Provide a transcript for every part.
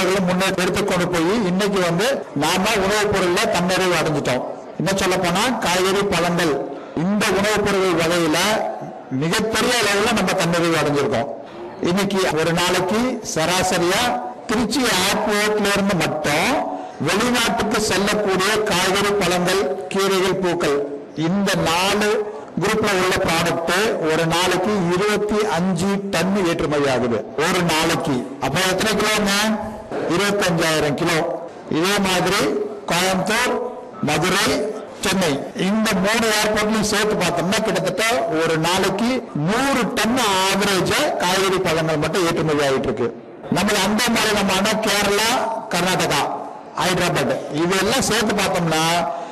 முன்னே எடுத்துக்கொண்டு போய் இன்னைக்கு வந்து நாம உணவுப் பொருள்ல தன்னிறைவு அடைஞ்சிட்டோம் என்ன சொல்ல போனா காய்கறி பழங்கள் இந்த உணவுப் பொருள் வகையில மிகப்பெரிய அளவுல நம்ம தன்னிறைவு அடைஞ்சிருக்கோம் இன்னைக்கு ஒரு நாளைக்கு சராசரியா திருச்சி ஏர்போர்ட்ல இருந்து மட்டும் வெளிநாட்டுக்கு செல்லக்கூடிய காய்கறி பழங்கள் கீரைகள் பூக்கள் இந்த நாலு குரூப்ல உள்ள ப்ராடக்ட் ஒரு நாளைக்கு இருபத்தி அஞ்சு டன் ஏற்றுமதி ஆகுது ஒரு நாளைக்கு அப்ப எத்தனை கிலோங்க இருபத்தி அஞ்சாயிரம் கிலோ இதே மாதிரி கோயம்புத்தூர் மதுரை சென்னை இந்த மூணு ஏர்போர்ட்லையும் சேர்த்து பார்த்தோம்னா கிட்டத்தட்ட ஒரு நாளைக்கு நூறு டன் ஆவரேஜா காய்கறி பழங்கள் மட்டும் ஏற்றுமதி ஆகிட்டு இருக்கு நம்ம அந்த மாநிலமான கேரளா கர்நாடகா ஹைதராபாத் இதெல்லாம் சேர்த்து பார்த்தோம்னா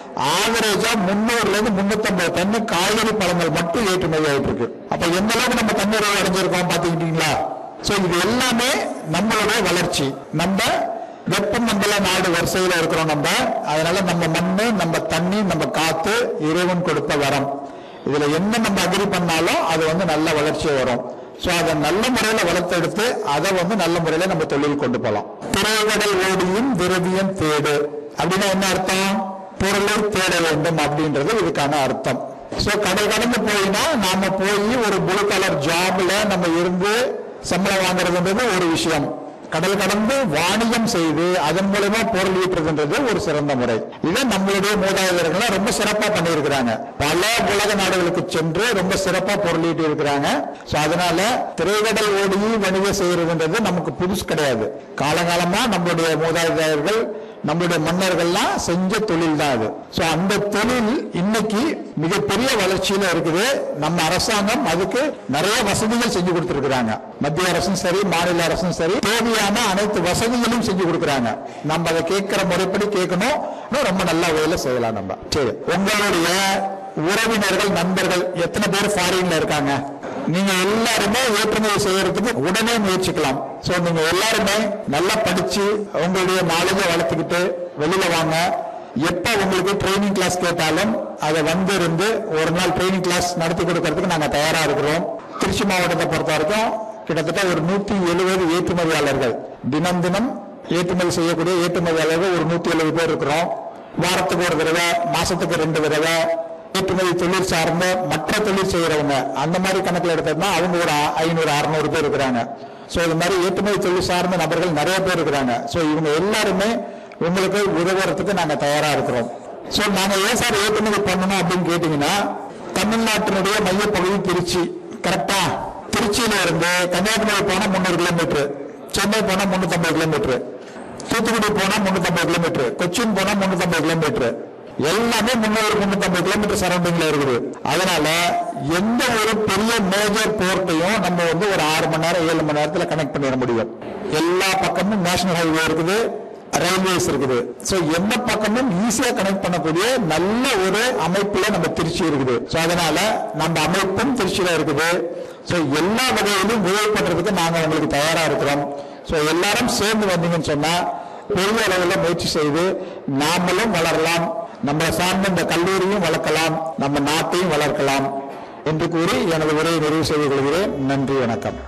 ஆவரேஜா முன்னூறுல இருந்து முன்னூத்தம்பது டன் காய்கறி பழங்கள் மட்டும் ஏற்றுமதி ஆயிட்டு இருக்கு அப்ப எந்த அளவுக்கு நம்ம தன்னிறைவு அடைஞ்சிருக்கோம் பாத்துக்கிட்டீங்களா சோ இது எல்லாமே நம்மளுடைய வளர்ச்சி நம்ம வெப்பமண்டல நாடு வரிசையில இருக்கிறோம் நம்ம அதனால நம்ம மண்ணு நம்ம தண்ணி நம்ம காத்து இறைவன் கொடுத்த வரம் இதுல என்ன நம்ம அக்ரி பண்ணாலும் அது வந்து நல்ல வளர்ச்சி வரும் சோ அதை நல்ல முறையில வளர்த்தெடுத்து அதை வந்து நல்ல முறையில நம்ம தொழில் கொண்டு போகலாம் திரைகடல் ஓடியும் விரவியம் தேடு அப்படின்னா என்ன அர்த்தம் பொருளை தேட வேண்டும் அப்படின்றது இதுக்கான அர்த்தம் சோ கடல் கடந்து போயினா நாம போய் ஒரு ப்ளூ கலர் ஜாப்ல நம்ம இருந்து சம்பளம் வாங்குறதுன்றது ஒரு விஷயம் கடல் கடந்து வாணிகம் செய்து அதன் மூலமா பொருள் ஈட்டுறதுன்றது ஒரு சிறந்த முறை இதை நம்மளுடைய மூதாதையர்கள் ரொம்ப சிறப்பா பண்ணியிருக்கிறாங்க பல உலக நாடுகளுக்கு சென்று ரொம்ப சிறப்பா பொருள் ஈட்டி இருக்கிறாங்க சோ அதனால திரைக்கடல் ஓடி வணிகம் செய்யறதுன்றது நமக்கு புதுசு கிடையாது காலகாலமா நம்மளுடைய மூதாதையர்கள் நம்மளுடைய மன்னர்கள்லாம் செஞ்ச தொழில் தான் அது சோ அந்த தொழில் இன்னைக்கு மிகப்பெரிய வளர்ச்சியில இருக்குது நம்ம அரசாங்கம் அதுக்கு நிறைய வசதிகள் செஞ்சு கொடுத்திருக்கிறாங்க மத்திய அரசும் சரி மாநில அரசும் சரி தேவையான அனைத்து வசதிகளையும் செஞ்சு கொடுக்கறாங்க நம்ம அதை கேட்கிற முறைப்படி கேட்கணும் இன்னும் ரொம்ப நல்ல வகையில செய்யலாம் நம்ம சரி உங்களுடைய உறவினர்கள் நண்பர்கள் எத்தனை பேர் ஃபாரின்ல இருக்காங்க நீங்க எல்லாருமே ஏற்றுமதி செய்யறதுக்கு உடனே முயற்சிக்கலாம் சோ நீங்க எல்லாருமே நல்லா படிச்சு உங்களுடைய நாலேஜை வளர்த்துக்கிட்டு வெளியில வாங்க எப்ப உங்களுக்கு ட்ரைனிங் கிளாஸ் கேட்டாலும் அதை வந்து இருந்து ஒரு நாள் ட்ரைனிங் கிளாஸ் நடத்தி கொடுக்கறதுக்கு நாங்க தயாரா இருக்கிறோம் திருச்சி மாவட்டத்தை பொறுத்த வரைக்கும் கிட்டத்தட்ட ஒரு நூத்தி எழுபது ஏற்றுமதியாளர்கள் தினம் தினம் ஏற்றுமதி செய்யக்கூடிய ஏற்றுமதியாளர்கள் ஒரு நூத்தி எழுபது பேர் இருக்கிறோம் வாரத்துக்கு ஒரு தடவை மாசத்துக்கு ரெண்டு தடவை ஏற்றுமதி தொழில் சார்ந்த மற்ற தொழில் செய்யறவங்க அந்த மாதிரி கணக்குல எடுத்தோம்னா அவங்க ஒரு ஐநூறு அறுநூறு பேர் இருக்கிறாங்க சோ இது மாதிரி ஏற்றுமதி தொழில் சார்ந்த நபர்கள் நிறைய பேர் இருக்கிறாங்க சோ இவங்க எல்லாருமே உங்களுக்கு உதவுறதுக்கு நாங்க தயாரா இருக்கிறோம் சோ நாங்க ஏன் சார் ஏற்றுமதி பண்ணணும் அப்படின்னு கேட்டீங்கன்னா தமிழ்நாட்டினுடைய மையப்பகுதி திருச்சி கரெக்டா திருச்சியில இருந்து கன்னியாகுமரி போனா முந்நூறு கிலோமீட்டர் சென்னை போனா முன்னூத்தி கிலோமீட்டர் தூத்துக்குடி போனா முன்னூத்தி கிலோமீட்டர் கொச்சின் போனா முன்னூத்தி கிலோமீட்டர் எல்லாமே முன்னூறு முன்னூத்தி கிலோமீட்டர் சரௌண்டிங்ல இருக்குது அதனால எந்த ஒரு பெரிய மேஜர் போர்ட்டையும் நம்ம வந்து ஒரு ஆறு மணி நேரம் ஏழு மணி நேரத்துல கனெக்ட் பண்ணிட முடியும் எல்லா பக்கமும் நேஷனல் ஹைவே இருக்குது ரயில்வேஸ் இருக்குது சோ எந்த பக்கமும் ஈஸியா கனெக்ட் பண்ணக்கூடிய நல்ல ஒரு அமைப்புல நம்ம திருச்சி இருக்குது சோ அதனால நம்ம அமைப்பும் திருச்சியில இருக்குது சோ எல்லா வகையிலும் உதவி பண்றதுக்கு நாங்க உங்களுக்கு தயாரா இருக்கிறோம் சோ எல்லாரும் சேர்ந்து வந்தீங்கன்னு சொன்னா பெரிய அளவில் முயற்சி செய்து நாமளும் வளரலாம் நம்மளை சார்ந்த இந்த கல்லூரியும் வளர்க்கலாம் நம்ம நாட்டையும் வளர்க்கலாம் என்று கூறி எனது உரையை நிறைவு செய்து கொள்கிறேன் நன்றி வணக்கம்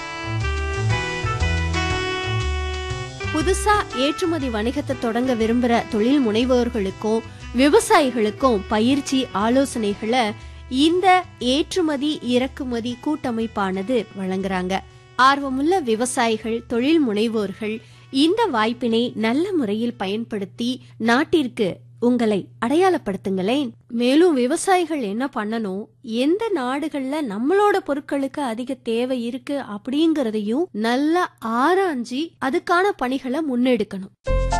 புதுசா ஏற்றுமதி வணிகத்தை தொடங்க விரும்புற தொழில் முனைவோர்களுக்கும் விவசாயிகளுக்கும் பயிற்சி ஆலோசனைகளை இந்த ஏற்றுமதி இறக்குமதி கூட்டமைப்பானது வழங்குறாங்க ஆர்வமுள்ள விவசாயிகள் தொழில் முனைவோர்கள் இந்த வாய்ப்பினை நல்ல முறையில் பயன்படுத்தி நாட்டிற்கு உங்களை அடையாளப்படுத்துங்களேன் மேலும் விவசாயிகள் என்ன பண்ணணும் எந்த நாடுகள்ல நம்மளோட பொருட்களுக்கு அதிக தேவை இருக்கு அப்படிங்கறதையும் நல்லா ஆராய்ஞ்சி அதுக்கான பணிகளை முன்னெடுக்கணும்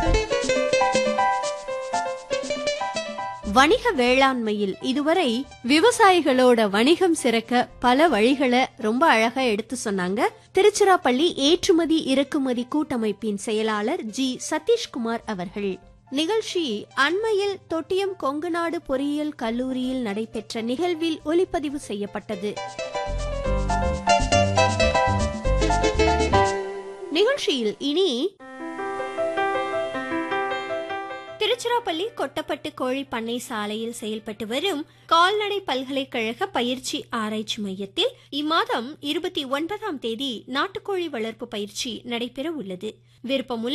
வணிக வேளாண்மையில் இதுவரை விவசாயிகளோட வணிகம் சிறக்க பல வழிகளை ரொம்ப அழகா எடுத்து சொன்னாங்க திருச்சிராப்பள்ளி ஏற்றுமதி இறக்குமதி கூட்டமைப்பின் செயலாளர் ஜி சதீஷ்குமார் அவர்கள் நிகழ்ச்சி அண்மையில் தொட்டியம் கொங்குநாடு பொறியியல் கல்லூரியில் நடைபெற்ற நிகழ்வில் ஒலிப்பதிவு செய்யப்பட்டது நிகழ்ச்சியில் இனி திருச்சிராப்பள்ளி கொட்டப்பட்டு கோழி பண்ணை சாலையில் செயல்பட்டு வரும் கால்நடை பல்கலைக்கழக பயிற்சி ஆராய்ச்சி மையத்தில் இம்மாதம் இருபத்தி ஒன்பதாம் தேதி நாட்டுக்கோழி வளர்ப்பு பயிற்சி நடைபெற உள்ளது விருப்பமுள்ள